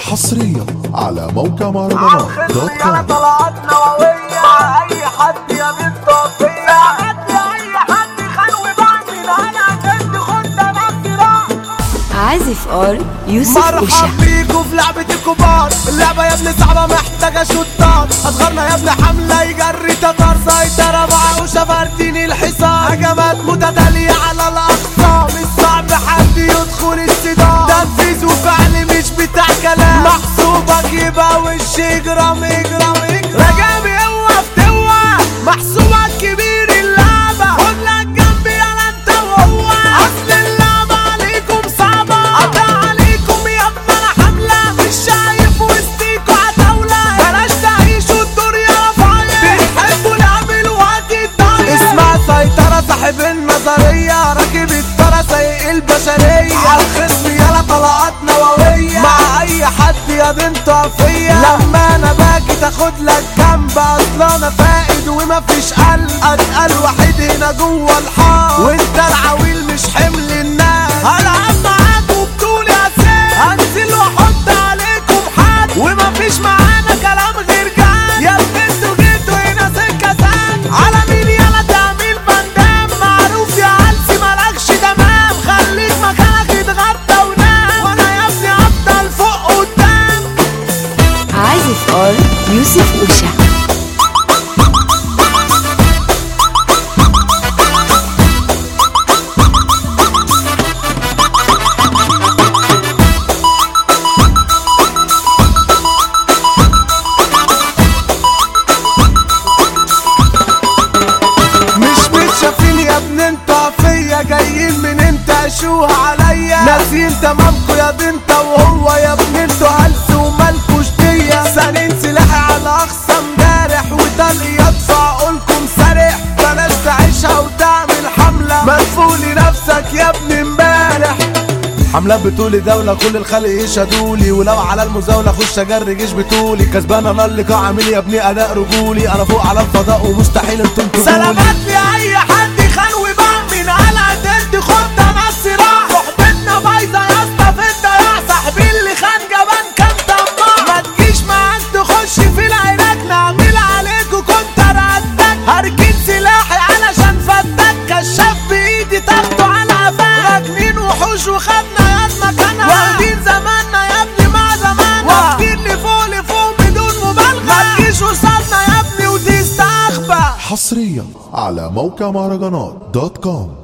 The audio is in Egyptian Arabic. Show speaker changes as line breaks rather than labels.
حصريا على موقع مهرجانات دوت
الخصم يا
كوم
طلعات نووية اي حد يا بنت طفية حد اي حد خان وبعمل انا جد خد نفسي راح
عازف ار يوسف
مرحب
أوشا
بيكوا في لعبة الكبار اللعبة يا ابن صعبة محتاجة شطار أصغرنا يا ابن حملة يجري تتار سيطرة مع وشفرتيني الحصار هجمات متتالية على الأقسام الصعب حد يدخل الصدام تنفيذ وفعل مش بتاع كلام محسوبك يبقى وش اجرام اجرام اجرام رجامي هو فتوة محسوبك كبير اللعبة خد لك جنبي انا انت وهو اصل اللعبة عليكم صعبة قطع عليكم يا ابن انا حملة مش شايف وسطيكوا عتاولة بلاش تعيشوا الدور يا رفايع بتحبوا نعمل وقت الضايع اسمع سيطرة صاحب النظرية راكب الطرة سايق البشرية عالخصم يلا طلقات نووية مع اي حد يا بنت وفية لما انا باجي تاخد لك جنب اصل انا فائد ومفيش قلب اتقل وحيد هنا جوه الحار وانت العويل مش حمل الناس هلعب معاك وبطولي اساس هنزل واحط عليكم حد ومفيش معانا كلام غير جد يا بنتوا جيتوا هنا سكه سد على مين يلا تعميل بندام معروف يا عالسي مالكش تمام خليك مكانك اتغطى ونام وانا يا ابني افضل فوق قدام
عازف ار يوسف أوشا
مش متشافين يا ابن انت فيا جايين من انت اشوها عليا ناسيين تمامكوا يا بنت وهو يا ابن انتوا هلس ومالكوش دية سنين سلاحي على اقصى امبارح وطلقي يدفع قولكم سارح بلاش تعيشها وتعمل حملة مدفولي نفسك يا ابن امبارح حملات بطولي دولة كل الخلق يشهدولي ولو على المزاولة خش اجري جيش بطولي كسبان انا اللقاء عامل يا ابني اداء رجولي انا فوق على الفضاء ومستحيل انتم تقولي سلامات لاي حد خان وبعمل على قد خد انا الصراع صحبتنا بايظة يا اسطى في الضياع صاحبي اللي خان جبان كان طماع ما تجيش معاك تخش في العراك نعمل عليكوا كنت ردك هركن سلاحي علشان فتك كشاف بايدي تاخده على قفاك راكنين وحوش وخدنا يد مكانها واخدين زماننا يا ابني مع زماننا واخدين لفوق لفوق بدون مبالغة ما تجيش قصادنا يا ابني ودي استخبى
حصريا على موقع مهرجانات دوت كوم